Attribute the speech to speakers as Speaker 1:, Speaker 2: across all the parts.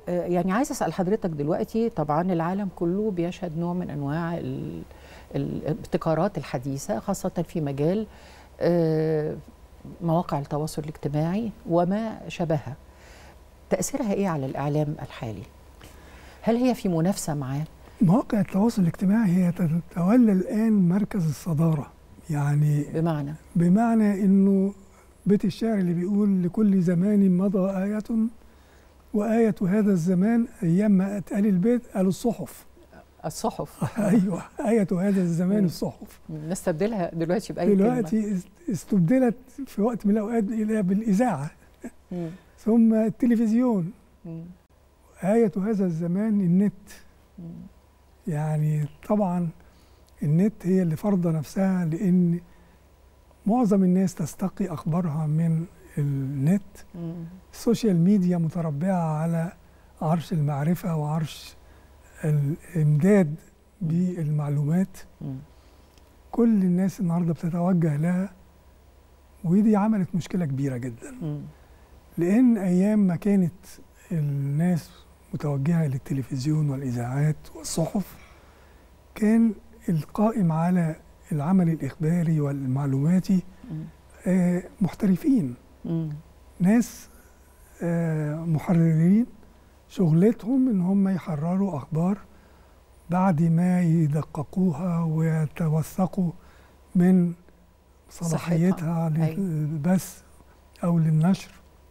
Speaker 1: آه، يعني عايز اسال حضرتك دلوقتي طبعا العالم كله بيشهد نوع من انواع ال- الابتكارات الحديثه خاصه في مجال آه، مواقع التواصل الاجتماعي وما شابهها تاثيرها ايه على الاعلام الحالي هل هي في منافسه معاه
Speaker 2: مواقع التواصل الاجتماعي هي تتولى الآن مركز الصدارة يعني
Speaker 1: بمعنى
Speaker 2: بمعنى إنه بيت الشعر اللي بيقول لكل زمان مضى آية وآية هذا الزمان أيام ما اتقال البيت قالوا الصحف
Speaker 1: الصحف
Speaker 2: أيوه آية هذا الزمان
Speaker 1: مم.
Speaker 2: الصحف
Speaker 1: نستبدلها دلوقتي باي كلمه
Speaker 2: دلوقتي است- استبدلت في وقت من الأوقات إلى بالإذاعة
Speaker 1: مم.
Speaker 2: ثم التلفزيون
Speaker 1: مم.
Speaker 2: آية هذا الزمان النت
Speaker 1: مم.
Speaker 2: يعني طبعا النت هي اللي فرض نفسها لان معظم الناس تستقي اخبارها من النت
Speaker 1: مم.
Speaker 2: السوشيال ميديا متربعه على عرش المعرفه وعرش الامداد بالمعلومات
Speaker 1: مم.
Speaker 2: كل الناس النهارده بتتوجه لها ودي عملت مشكله كبيره جدا
Speaker 1: مم.
Speaker 2: لان ايام ما كانت الناس متوجهه للتلفزيون والاذاعات والصحف كان القائم على العمل الاخباري والمعلوماتي
Speaker 1: مم.
Speaker 2: آه، محترفين
Speaker 1: مم.
Speaker 2: ناس آه، محررين شغلتهم ان هم يحرروا اخبار بعد ما يدققوها ويتوثقوا من صلاحيتها
Speaker 1: صحتها. أيوة.
Speaker 2: للبث او للنشر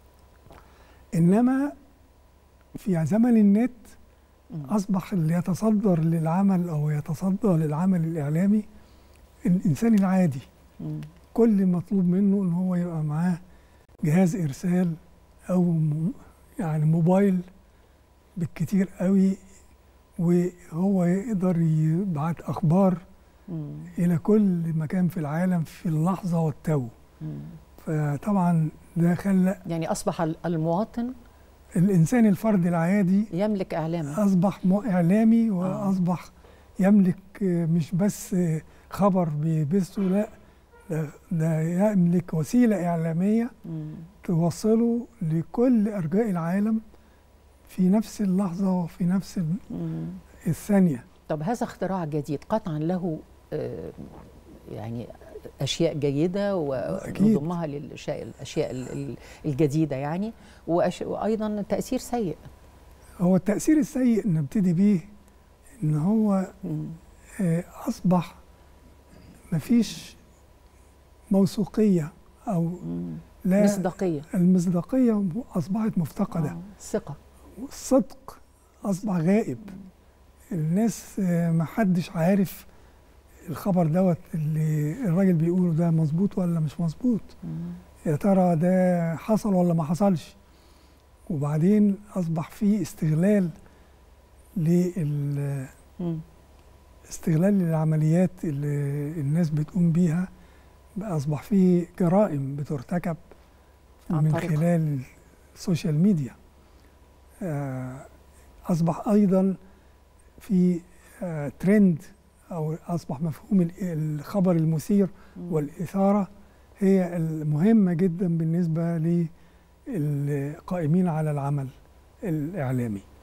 Speaker 2: انما في زمن النت
Speaker 1: مم.
Speaker 2: اصبح اللي يتصدر للعمل او يتصدى للعمل الاعلامي الانسان العادي
Speaker 1: مم.
Speaker 2: كل مطلوب منه ان هو يبقى معاه جهاز ارسال او م- يعني موبايل بالكتير قوي وهو يقدر يبعت اخبار
Speaker 1: مم.
Speaker 2: الى كل مكان في العالم في اللحظه والتو
Speaker 1: مم.
Speaker 2: فطبعا ده خلى
Speaker 1: يعني اصبح ال- المواطن
Speaker 2: الانسان الفرد العادي
Speaker 1: يملك اعلاما
Speaker 2: اصبح م- اعلامي واصبح يملك آه، مش بس آه، خبر بيبثه لا ده, ده يملك وسيله اعلاميه
Speaker 1: مم.
Speaker 2: توصله لكل ارجاء العالم في نفس اللحظه وفي نفس ال-
Speaker 1: مم.
Speaker 2: الثانيه
Speaker 1: طب هذا اختراع جديد قطعا له آه، يعني اشياء جيده
Speaker 2: أكيد.
Speaker 1: ونضمها للاشياء الاشياء ال- ال- الجديده يعني وأش- وايضا تاثير سيء
Speaker 2: هو التاثير السيء نبتدي بيه ان هو
Speaker 1: مم.
Speaker 2: آه، اصبح مفيش موثوقيه او
Speaker 1: مم.
Speaker 2: لا
Speaker 1: مصداقيه
Speaker 2: المصداقيه اصبحت مفتقده
Speaker 1: آه، ثقه
Speaker 2: الصدق اصبح غائب الناس آه، ما حدش عارف الخبر دوت اللي الراجل بيقوله ده مظبوط ولا مش مظبوط
Speaker 1: مم.
Speaker 2: يا ترى ده حصل ولا ما حصلش وبعدين اصبح في استغلال لل
Speaker 1: مم.
Speaker 2: استغلال للعمليات اللي الناس بتقوم بيها بقى اصبح في جرائم بترتكب
Speaker 1: عن
Speaker 2: من
Speaker 1: طريقها.
Speaker 2: خلال السوشيال ميديا آه، اصبح ايضا في آه، ترند او اصبح مفهوم ال- الخبر المثير
Speaker 1: مم.
Speaker 2: والاثاره هي المهمه جدا بالنسبه للقائمين على العمل الاعلامي